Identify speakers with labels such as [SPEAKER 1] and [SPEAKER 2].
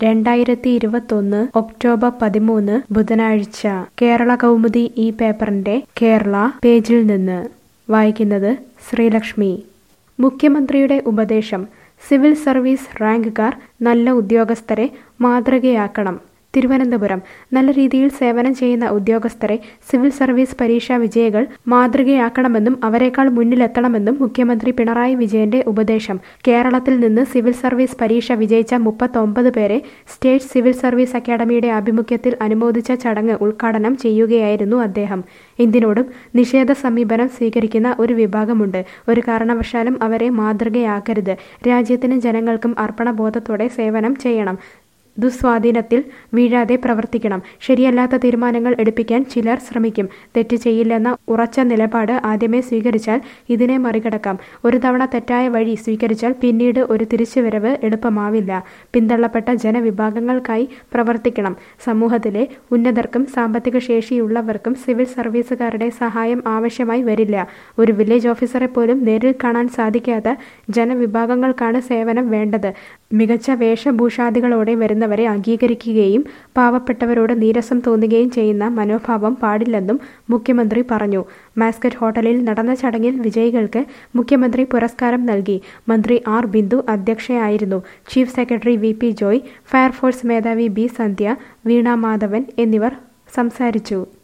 [SPEAKER 1] രണ്ടായിരത്തി ഇരുപത്തൊന്ന് ഒക്ടോബർ പതിമൂന്ന് ബുധനാഴ്ച കേരള കൗമുദി ഈ പേപ്പറിന്റെ കേരള പേജിൽ നിന്ന് വായിക്കുന്നത് ശ്രീലക്ഷ്മി മുഖ്യമന്ത്രിയുടെ ഉപദേശം സിവിൽ സർവീസ് റാങ്കുകാർ നല്ല ഉദ്യോഗസ്ഥരെ മാതൃകയാക്കണം തിരുവനന്തപുരം നല്ല രീതിയിൽ സേവനം ചെയ്യുന്ന ഉദ്യോഗസ്ഥരെ സിവിൽ സർവീസ് പരീക്ഷാ വിജയികൾ മാതൃകയാക്കണമെന്നും അവരെക്കാൾ മുന്നിലെത്തണമെന്നും മുഖ്യമന്ത്രി പിണറായി വിജയന്റെ ഉപദേശം കേരളത്തിൽ നിന്ന് സിവിൽ സർവീസ് പരീക്ഷ വിജയിച്ച മുപ്പത്തൊമ്പത് പേരെ സ്റ്റേറ്റ് സിവിൽ സർവീസ് അക്കാദമിയുടെ ആഭിമുഖ്യത്തിൽ അനുമോദിച്ച ചടങ്ങ് ഉദ്ഘാടനം ചെയ്യുകയായിരുന്നു അദ്ദേഹം എന്തിനോടും നിഷേധ സമീപനം സ്വീകരിക്കുന്ന ഒരു വിഭാഗമുണ്ട് ഒരു കാരണവശാലും അവരെ മാതൃകയാക്കരുത് രാജ്യത്തിനും ജനങ്ങൾക്കും അർപ്പണബോധത്തോടെ സേവനം ചെയ്യണം ദുസ്വാധീനത്തിൽ വീഴാതെ പ്രവർത്തിക്കണം ശരിയല്ലാത്ത തീരുമാനങ്ങൾ എടുപ്പിക്കാൻ ചിലർ ശ്രമിക്കും തെറ്റ് ചെയ്യില്ലെന്ന ഉറച്ച നിലപാട് ആദ്യമേ സ്വീകരിച്ചാൽ ഇതിനെ മറികടക്കാം ഒരു തവണ തെറ്റായ വഴി സ്വീകരിച്ചാൽ പിന്നീട് ഒരു തിരിച്ചുവരവ് എളുപ്പമാവില്ല പിന്തള്ളപ്പെട്ട ജനവിഭാഗങ്ങൾക്കായി പ്രവർത്തിക്കണം സമൂഹത്തിലെ ഉന്നതർക്കും സാമ്പത്തിക ശേഷിയുള്ളവർക്കും സിവിൽ സർവീസുകാരുടെ സഹായം ആവശ്യമായി വരില്ല ഒരു വില്ലേജ് ഓഫീസറെ പോലും നേരിൽ കാണാൻ സാധിക്കാത്ത ജനവിഭാഗങ്ങൾക്കാണ് സേവനം വേണ്ടത് മികച്ച വേഷഭൂഷാദികളോടെ വരുന്നവരെ അംഗീകരിക്കുകയും പാവപ്പെട്ടവരോട് നീരസം തോന്നുകയും ചെയ്യുന്ന മനോഭാവം പാടില്ലെന്നും മുഖ്യമന്ത്രി പറഞ്ഞു മാസ്കറ്റ് ഹോട്ടലിൽ നടന്ന ചടങ്ങിൽ വിജയികൾക്ക് മുഖ്യമന്ത്രി പുരസ്കാരം നൽകി മന്ത്രി ആർ ബിന്ദു അധ്യക്ഷയായിരുന്നു chief secretary V P Joy fire force മേധാവി ബി സന്ധ്യ വീണ മാധവൻ എന്നിവർ സംസാരിച്ചു